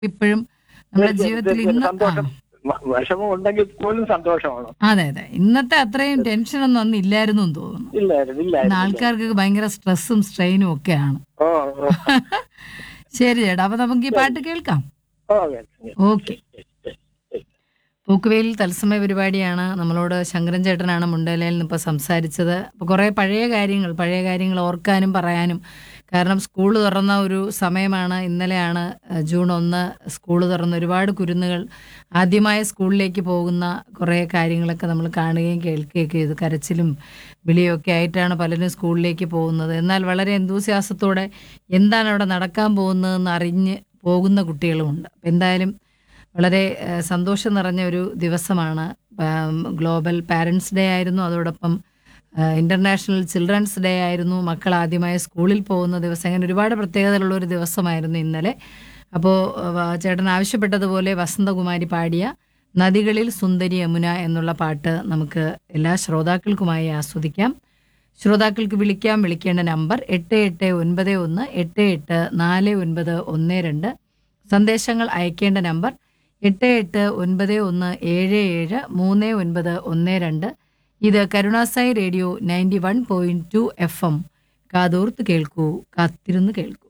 ഇപ്പോഴും നമ്മുടെ ജീവിതത്തിൽ ഇന്ന് ആ, സന്തോഷം വ- വിഷമം ഉണ്ടെങ്കിൽ പോലും സന്തോഷമാണ് അതെ അതെ ഇന്നത്തെ അത്രയും ടെൻഷനൊന്നും അന്ന് ഇല്ലായിരുന്നു എന്ന് തോന്നുന്നു ഇല്ലായിരുന്നു ഇന്ന് ഇല്ലായിരുന്നു ആൾക്കാർക്ക് ഭയങ്കര സ്ട്രെസ്സും സ്ട്രെയിനും ഒക്കെയാണ് ഓ ഓ ശരി ചേട്ടാ അപ്പൊ നമുക്ക് ഈ പാട്ട് കേൾക്കാം ഓ കേൾക്കാം. ഓക്കെ പൂക്കുവെയിൽ തത്സമയ പരിപാടിയാണ് നമ്മളോട് ശങ്കരൻ ചേട്ടനാണ് മുണ്ടേലയിൽ നിന്ന് ഇപ്പോൾ സംസാരിച്ചത് അപ്പോൾ കുറേ പഴയ കാര്യങ്ങൾ പഴയ കാര്യങ്ങൾ ഓർക്കാനും പറയാനും കാരണം സ്കൂൾ തുറന്ന ഒരു സമയമാണ് ഇന്നലെയാണ് ഏഹ്, ജൂൺ ഒന്ന് സ്കൂൾ തുറന്ന ഒരുപാട് കുരുന്നുകൾ ആദ്യമായി സ്കൂളിലേക്ക് പോകുന്ന കുറേ കാര്യങ്ങളൊക്കെ നമ്മൾ കാണുകയും കേൾക്കുകയൊക്കെ ചെയ്തു കരച്ചിലും വിളിയൊക്കെ ആയിട്ടാണ് പലരും സ്കൂളിലേക്ക് പോകുന്നത് എന്നാൽ വളരെ എന്തൂസ്യാസത്തോടെ എന്താണ് അവിടെ നടക്കാൻ പോകുന്നതെന്ന് അറിഞ്ഞ് പോകുന്ന കുട്ടികളുമുണ്ട് അപ്പം എന്തായാലും വളരെ ഏഹ്, സന്തോഷം നിറഞ്ഞ ഒരു ദിവസമാണ് ആം, ഗ്ലോബൽ പാരൻസ് ഡേ ആയിരുന്നു അതോടൊപ്പം ഏഹ്, ഇന്റർനാഷണൽ ചിൽഡ്രൻസ് ഡേ ആയിരുന്നു മക്കൾ ആദ്യമായി സ്കൂളിൽ പോകുന്ന ദിവസം അങ്ങനെ ഒരുപാട് പ്രത്യേകതകളുള്ള ഒരു ദിവസമായിരുന്നു ഇന്നലെ അപ്പോൾ ചേട്ടൻ ആവശ്യപ്പെട്ടതുപോലെ വസന്തകുമാരി പാടിയ നദികളിൽ സുന്ദരി യമുന എന്നുള്ള പാട്ട് നമുക്ക് എല്ലാ ശ്രോതാക്കൾക്കുമായി ആസ്വദിക്കാം ശ്രോതാക്കൾക്ക് വിളിക്കാം വിളിക്കേണ്ട നമ്പർ എട്ട് എട്ട് ഒൻപത് ഒന്ന് എട്ട് എട്ട് നാല് ഒൻപത് ഒന്ന് രണ്ട് സന്ദേശങ്ങൾ അയക്കേണ്ട നമ്പർ എട്ട് എട്ട് ഒൻപത് ഒന്ന് ഏഴ് ഏഴ് മൂന്ന് ഒൻപത് ഒന്ന് രണ്ട് ഇത് കരുണാസായി radio ninety one point two F M കാതോർത്ത് കേൾക്കൂ കാത്തിരുന്ന് കേൾക്കൂ